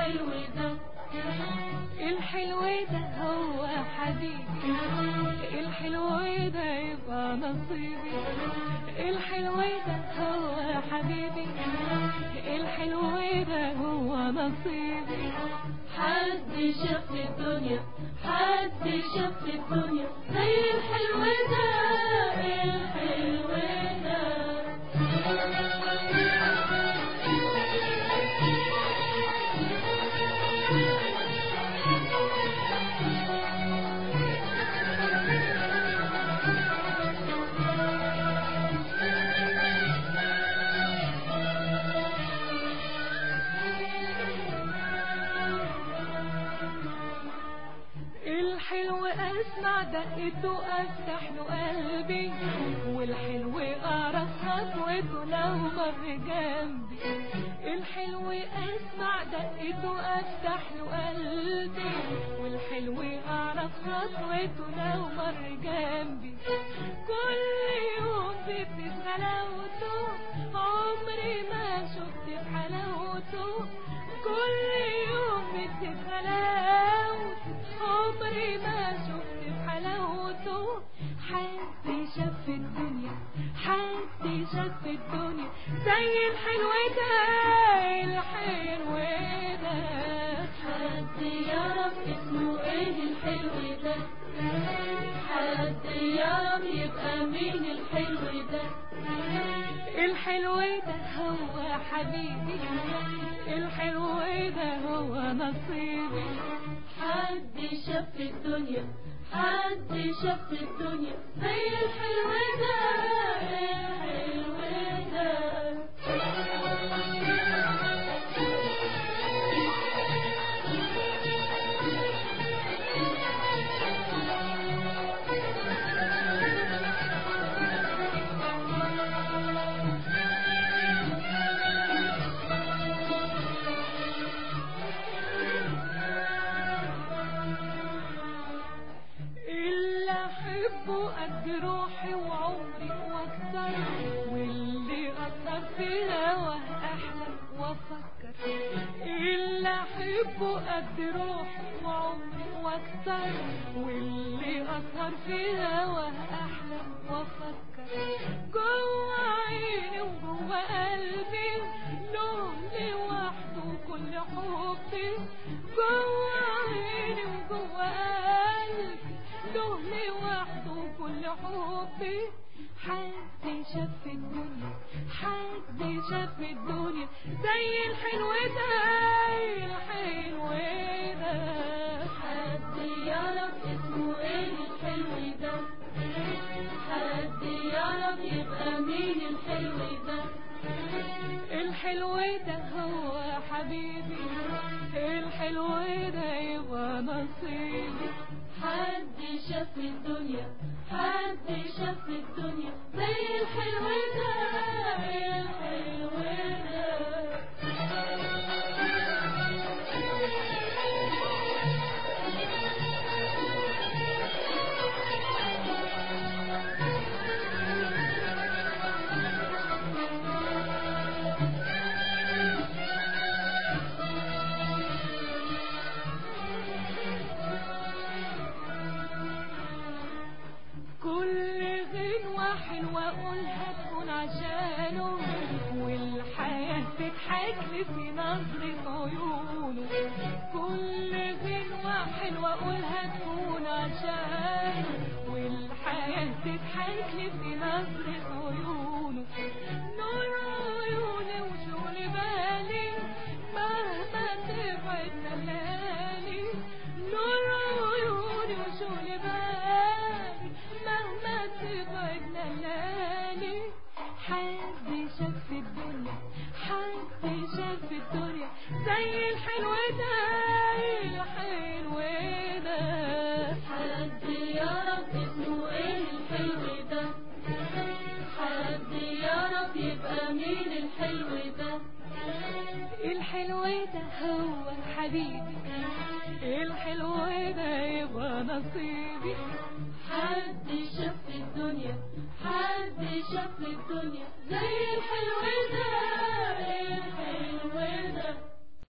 الحلو ده الحلو ده هو حبيبي الحلو ده يبقى نصيبي الحلو ده هو حبيبي الحلو ده هو نصيبي حد شاف في الدنيا حد شاف في الدنيا زي الحلو ده الحلو ده الحلو اسمع دقته افتح له قلبي والحلو اعرف خطوته لو مر جنبي الحلو اسمع دقته افتح له قلبي والحلو اعرف خطوته لو مر جنبي كل يوم بيبقى حلاوته عمري ما شفت بحلاوته كل يوم بيبقى حلاوته عمري ما شفت بحلاوته حد شاف في الدنيا حد شاف في الدنيا زي الحلو ده الحلو ده حد يعرف اسمه ايه الحلو ده حد يعرف يبقى مين الحلو ده الحلو ده هو حبيبي الحلو ده هو نصيبي حد شاف في الدنيا حد شاف في الدنيا زي الحلو ده الحلو ده اللي احبه قد روحي وعمري واكتر واللي اثر في هواه احلم وافكر اللي احبه قد روحي وعمري واكتر واللي اثر في هواه احلم وافكر جوه عيني وجوه قلبي له لوحده كل حبي جوه عيني وجوه قلبي له لوحده كل حبي حد شاف في الدنيا حد شاف في الدنيا زي الحلو ده الحلو ده حد يعرف اسمه ايه الحلو ده حد يعرف يبقى مين الحلو ده الحلو ده هو حبيبي الحلو ده يبقى نصيبي حد شاف في الدنيا حد شاف في الدنيا زي الحلو ده الحلو ده كل غنوة حلوة أقولها تكون عشانه والحياة تضحك لي في نظرة عيونه كل غنوة حلوة أقولها تكون عشانه والحياة تضحك لي في نظرة عيونه نور عيوني وشغل بالي مهما تبعد الليالي نور عيوني وشغل بالي مهما تبعدنا الليالي حد شاف في الدنيا حد شاف في الدنيا زي الحلو ده الحلو ده حد يعرف اسمه ايه الحلو ده حد يعرف يبقى مين الحلو ده الحلو ده هو حبيبي الحلو ده يبقى نصيبي حد شاف في الدنيا حد شاف في الدنيا زي الحلو ده